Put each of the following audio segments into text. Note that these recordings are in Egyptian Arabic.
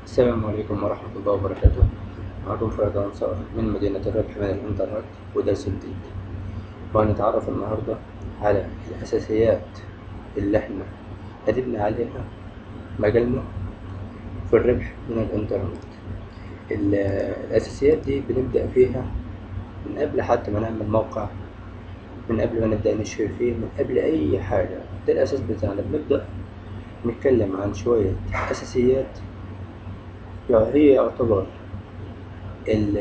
السلام عليكم ورحمة الله وبركاته معكم فؤاد أنصار من مدينة الربح من الإنترنت ودرس جديد وهنتعرف النهاردة على الأساسيات اللي احنا هنبني عليها مجالنا في الربح من الإنترنت ال- الأساسيات دي بنبدأ فيها من قبل حتى ما نعمل موقع من قبل ما نبدأ نشهر فيه من قبل أي حاجة ده الأساس بتاعنا بنبدأ نتكلم عن شوية أساسيات يعني هي يعتبر ال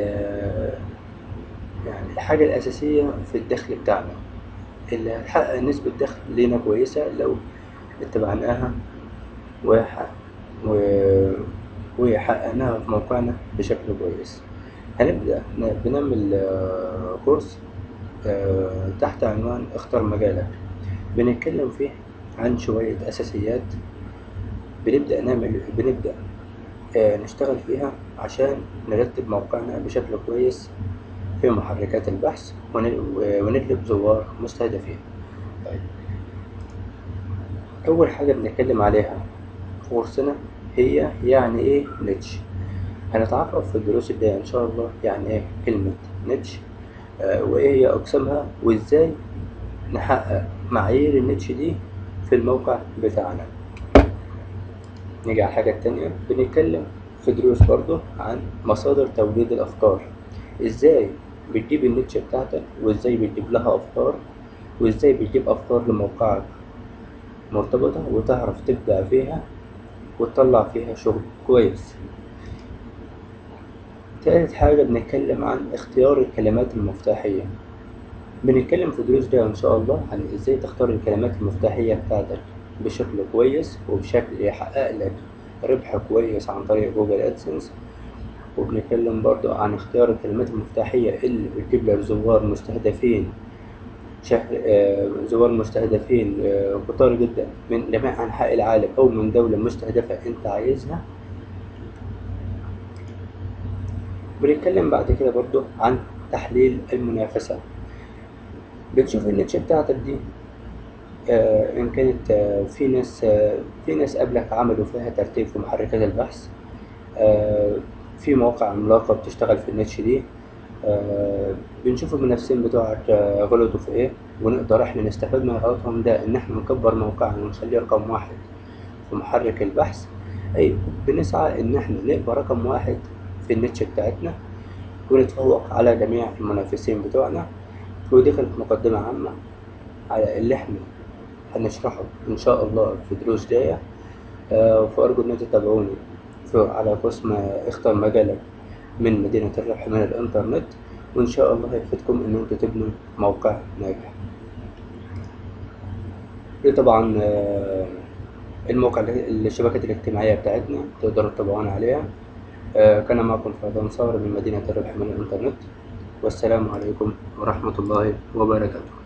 يعني الحاجة الأساسية في الدخل بتاعنا اللي هتحقق نسبة دخل لينا كويسة لو اتبعناها وح- و- وحققناها في موقعنا بشكل كويس هنبدأ ن- بنعمل آه، كورس آه، تحت عنوان اختار مجالك بنتكلم فيه عن شوية أساسيات بنبدأ نعمل بنبدأ آه، نشتغل فيها عشان نرتب موقعنا بشكل كويس في محركات البحث ون- ونجلب زوار مستهدفين طيب أول حاجة بنتكلم عليها في كورسنا هي يعني إيه نيتش هنتعرف في الدروس الجاية إن شاء الله يعني إيه كلمة نيتش آه، وإيه هي أقسامها وإزاي نحقق معايير النيتش دي في الموقع بتاعنا نيجي على الحاجة التانية بنتكلم في دروس برضو عن مصادر توليد الأفكار إزاي بتجيب النيتش بتاعتك وإزاي بتجيب لها أفكار وإزاي بتجيب أفكار لموقعك مرتبطة وتعرف تبدع فيها وتطلع فيها شغل كويس تالت حاجة بنتكلم عن اختيار الكلمات المفتاحية بنتكلم في دروس جاية إن شاء الله عن إزاي تختار الكلمات المفتاحية بتاعتك بشكل كويس وبشكل يحقق لك ربح كويس عن طريق جوجل أدسنس وبنتكلم برضو عن اختيار الكلمات المفتاحية اللي بتجيب لك زوار مستهدفين شهر آه، زوار مستهدفين آه، كتار جدا من جميع أنحاء العالم أو من دولة مستهدفة أنت عايزها بنتكلم بعد كده برضو عن تحليل المنافسة بتشوف النتش بتاعتك دي آه، إن كانت آه، في ناس آه، في ناس قبلك عملوا فيها ترتيب في محركات البحث آه، في مواقع عملاقة بتشتغل في النتش دي آه، بنشوف المنافسين بتوعك آه، غلطوا في ايه ونقدر احنا نستفاد من غلطهم ده ان احنا نكبر موقعنا ونخليه رقم واحد في محرك البحث اي بنسعى ان احنا نبقى رقم واحد في النتش بتاعتنا ونتفوق على جميع المنافسين بتوعنا ودي كانت مقدمة عامة على اللي احنا هنشرحه ان شاء الله في دروس جاية آه، فأرجو إن انتوا تتابعوني في على قسم اختار مجالك من مدينة الربح من الإنترنت وإن شاء الله هيفيدكم إن انتوا تبنوا موقع ناجح دي طبعا آه، الموقع الشبكات الاجتماعية بتاعتنا تقدروا تتابعونا عليها آه، كان معكم فهد أنصار من مدينة الربح من الإنترنت والسلام عليكم ورحمة الله وبركاته